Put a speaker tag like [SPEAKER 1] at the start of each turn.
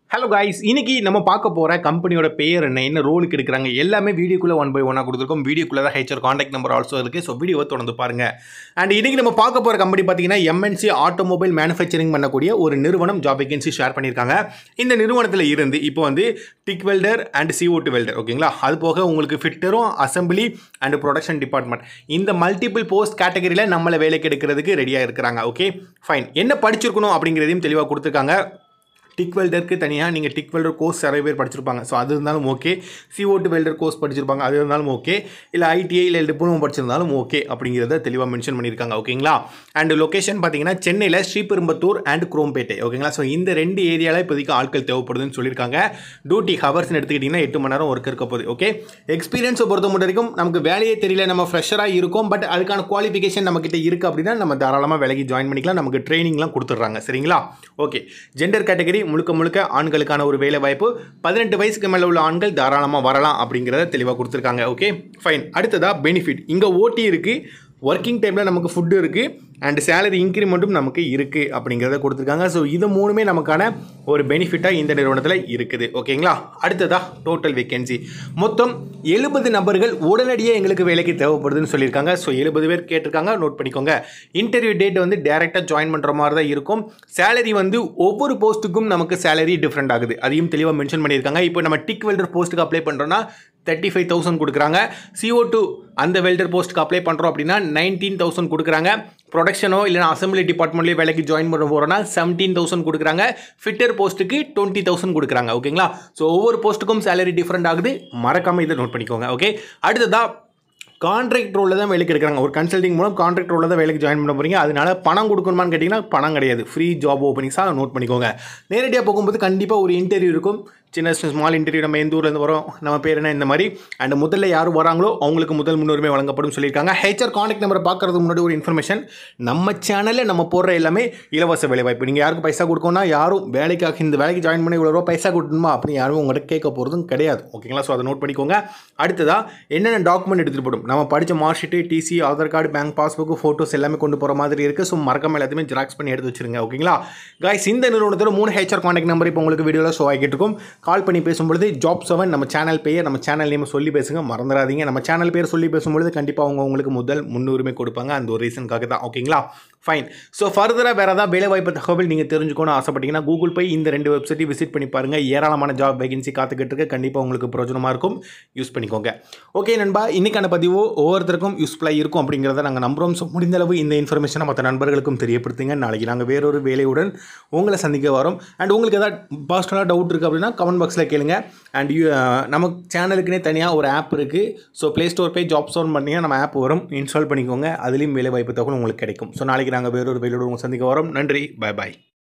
[SPEAKER 1] hello guys இன்னைக்கு நம்ம பார்க்க போகிற கம்பெனியோட பேர் என்ன என்ன ரோலுக்கு எடுக்கிறாங்க எல்லாமே வீடியோக்குள்ளே ஒன் பை ஒன்னாக கொடுத்துருக்கோம் வீடியோக்குள்ளே தான் ஹெச்ஆர் காண்டாக்ட் நம்பர் ஆல்சோ இருக்குது ஸோ வீடியோவை தொடர்ந்து பாருங்க அண்ட் இன்னைக்கு நம்ம பார்க்க போகிற கம்பெனி பார்த்தீங்கன்னா எம்என்சி ஆட்டோமொபைல் மேனுஃபேக்சரிங் பண்ணக்கூடிய ஒரு நிறுவனம் ஜாப் வேகன்சி ஷேர் பண்ணியிருக்காங்க இந்த நிறுவனத்தில் இருந்து இப்போ வந்து tick welder and CO2 welder ஓகேங்களா அது போக உங்களுக்கு ஃபிட்டரும் அசம்பிளி அண்ட் ப்ரொடக்ஷன் டிபார்ட்மெண்ட் இந்த மல்டிபிள் போஸ்ட் கேட்டகரியில் நம்மளை வேலைக்கு எடுக்கிறதுக்கு ரெடியாக இருக்கிறாங்க ஓகே ஃபைன் என்ன படிச்சிருக்கணும் அப்படிங்கிறதையும் தெளிவாக கொடுத்துருக்காங்க டிக் வெல்டருக்கு தனியாக நீங்கள் டிக் வெல்டர் கோர்ஸ் நிறைய பேர் படிச்சிருப்பாங்க ஸோ அது இருந்தாலும் ஓகே CO2 வெல்டர் கோர்ஸ் படிச்சிருப்பாங்க அது இருந்தாலும் ஓகே இல்லை ஐடிஐ இல்லை டிப்ளமோ படிச்சிருந்தாலும் ஓகே அப்படிங்கிறத தெளிவாக மென்ஷன் பண்ணியிருக்காங்க ஓகேங்களா அண்ட் லொக்கேஷன் பார்த்தீங்கன்னா சென்னையில் ஸ்ரீபெரும்பத்தூர் அண்ட் குரோம்பேட்டை ஓகேங்களா ஸோ இந்த ரெண்டு ஏரியாவில் இப்போதைக்கு ஆட்கள் தேவைப்படுதுன்னு சொல்லியிருக்காங்க டியூட்டி ஹவர்ஸ்னு எடுத்துக்கிட்டிங்கன்னா எட்டு மணி நேரம் ஒர்க் இருக்க போகுது ஓகே எக்ஸ்பீரியன்ஸை பொறுத்த மட்டும் வரைக்கும் நமக்கு வேலையே தெரியல நம்ம ஃப்ரெஷராக இருக்கும் பட் அதுக்கான குவாலிஃபிகேஷன் நம்மக்கிட்ட இருக்குது அப்படின்னா நம்ம தாராளமாக வேலைக்கு ஜாயின் பண்ணிக்கலாம் நமக்கு ட்ரைனிங்லாம் கொடுத்துட்றாங்க சரிங்களா ஓகே ஜெண்டர் கேட்டகரி முழுக்க முழுக்க ஆண்களுக்கான ஒரு வேலை வாய்ப்பு பதினெட்டு வயசுக்கு மேலே உள்ள ஆண்கள் தாராளமாக வரலாம் அப்படிங்கிறத தெளிவாக கொடுத்துருக்காங்க ஓகே ஃபைன் அடுத்ததாக பெனிஃபிட் இங்கே ஓட்டி இருக்குது ஒர்க்கிங் டைமில் நமக்கு ஃபுட்டு இருக்குது அண்ட் சேலரி இன்க்ரிமெண்ட்டும் நமக்கு இருக்குது அப்படிங்கிறத கொடுத்துருக்காங்க ஸோ இது மூணுமே நமக்கான ஒரு பெனிஃபிட்டாக இந்த நிறுவனத்தில் இருக்குது ஓகேங்களா அடுத்ததாக டோட்டல் வேகன்சி மொத்தம் எழுபது நபர்கள் உடனடியாக எங்களுக்கு வேலைக்கு தேவைப்படுதுன்னு சொல்லியிருக்காங்க ஸோ எழுபது பேர் கேட்டிருக்காங்க நோட் பண்ணிக்கோங்க இன்டர்வியூ டேட் வந்து டேரெக்டாக ஜாயின் பண்ணுற மாதிரி தான் இருக்கும் சேலரி வந்து ஒவ்வொரு போஸ்ட்டுக்கும் நமக்கு சேலரி டிஃப்ரெண்ட் ஆகுது அதையும் தெளிவாக மென்ஷன் பண்ணியிருக்காங்க இப்போ நம்ம டிக் வெல்டர் போஸ்ட்டுக்கு அப்ளை பண்ணுறோன்னா தேர்ட்டி ஃபைவ் தௌசண்ட் கொடுக்குறாங்க CO2 டூ அந்த வெல்டர் போஸ்ட்டுக்கு அப்ளை பண்ணுறோம் அப்படின்னா நைன்டீன் தௌசண்ட் கொடுக்குறாங்க ப்ரொடக்ஷனோ இல்லைனா அசம்பிளி டிபார்ட்மெண்ட்லேயே வேலைக்கு ஜாயின் பண்ண போகிறோன்னா செவன்டீன் தௌசண்ட் கொடுக்குறாங்க ஃபிட்டர் போஸ்ட்டுக்கு டுவெண்ட்டி தௌசண்ட் கொடுக்குறாங்க ஓகேங்களா ஸோ ஒவ்வொரு போஸ்ட்டுக்கும் சேலரி டிஃப்ரெண்ட் ஆகுது மறக்காமல் இதை நோட் பண்ணிக்கோங்க ஓகே அடுத்ததாக கான்ட்ராக்ட் ரோலில் தான் வேலைக்கு எடுக்கிறாங்க ஒரு கன்சல்டிங் மூலம் கான்ட்ராக்ட் ரோலில் தான் வேலைக்கு ஜாயின் பண்ண போகிறீங்க அதனால பணம் கொடுக்கணுமான்னு கேட்டிங்கன்னா பணம் கிடையாது ஃப்ரீ ஜாப் ஓப்பனிங்ஸாக நோட் பண்ணிக்கோங்க நேரடியாக போகும்போது கண்டிப்பாக ஒரு இன்டர்வியூ இருக்கும் சின்ன ஸ்மால் இன்டர்வியூ நம்ம எந்த ஊர்லேருந்து வரோம் நம்ம பேர் என்ன இந்த மாதிரி அண்ட் முதல்ல யார் வராங்களோ அவங்களுக்கு முதல் முன்னுரிமை வழங்கப்படும் சொல்லியிருக்காங்க ஹெச்ஆர் கான்டாக்ட் நம்பரை பார்க்கறதுக்கு முன்னாடி ஒரு இன்ஃபர்மேஷன் நம்ம சேனலில் நம்ம போடுற எல்லாமே இலவச வேலை வாய்ப்பு நீங்கள் யாருக்கும் பைசா கொடுக்கணும்னா யாரும் வேலைக்காக இந்த வேலைக்கு ஜாயின் பண்ணி இவ்வளோ ரூபா பைசா கொடுக்கணுமா அப்படின்னு யாரும் உங்கள்கிட்ட கேட்க போகிறதும் கிடையாது ஓகேங்களா ஸோ அதை நோட் பண்ணிக்கோங்க அடுத்ததாக என்னென்ன டாக்குமெண்ட் எடுத்துகிட்டு போடும் நம்ம படித்த mark sheet TC Aadhaar card bank passbook photos எல்லாமே கொண்டு போகிற மாதிரி இருக்குது ஸோ மறக்காம எல்லாத்தையுமே ஜெராக்ஸ் பண்ணி எடுத்து வச்சிருங்க ஓகேங்களா காய்ஸ் இந்த நிறுவனத்தோட மூணு ஹெச்ஆர் கான்டாக்ட் நம்பர் இப்போ உங்களுக்கு வீடியோவில் ஷோ ஆகிட்டு இருக்கும் கால் பண்ணி பேசும்பொழுது ஜாப் செவன் நம்ம சேனல் பெயர் நம்ம சேனல் நேம் சொல்லி பேசுங்க மறந்துடாதீங்க நம்ம சேனல் பேர் சொல்லி பேசும்பொழுது கண்டிப்பாக அவங்க உங்களுக்கு முதல் முன்னுரிமை கொடுப்பாங்க அந்த ஒரு ரீசனுக்காக தான் ஓகேங்களா ஃபைன் ஸோ ஃபர்தராக வேறு ஏதாவது வேலை வாய்ப்பு தகவல் நீங்கள் தெரிஞ்சுக்கணும் ஆசைப்பட்டீங்கன்னா கூகுள் போய் இந்த ரெண்டு வெப்சைட்டையும் விசிட் பண்ணி பாருங்கள் ஏராளமான ஜாப் வேகன்சி காத்துக்கிட்டு இருக்கு கண்டிப்பாக உங்களுக்கு பிரயோஜனமாக இருக்கும் யூஸ் பண்ணிக்கோங்க ஓகே நண்பா இன்னைக்கான பதிவு ஒவ்வொருத்தருக்கும் யூஸ்ஃபுல்லாக இருக்கும் அப்படிங்கிறத நாங்கள் நம்புகிறோம் ஸோ முடிந்த அளவு இந்த இன்ஃபர்மேஷனை மற்ற நண்பர்களுக்கும் தெரியப்படுத்துங்க நாளைக்கு நாங்கள் வேறொரு வேலையுடன் உங்களை சந்திக்க வரோம் அண்ட் உங்களுக்கு ஏதாவது பர்சனலாக டவுட் இருக்குது அப்படின்னா கமெண்ட் பாக்ஸில் கேளுங்க அண்ட் நம்ம சேனலுக்குனே தனியாக ஒரு ஆப் இருக்குது ஸோ ப்ளே ஸ்டோர் போய் ஜாப் சவுண்ட் பண்ணிங்கன்னா நம்ம ஆப் வரும் இன்ஸ்டால் பண்ணிக்கோங்க அதுலேயும் வேலை வாய்ப்பு தகவல் உங்களுக்கு கிடைக்கும் ஸோ நாளைக்கு நாங்கள் வேறொரு வேலையோடு உங்களை சந்திக்க வரோம் நன்றி பை பாய்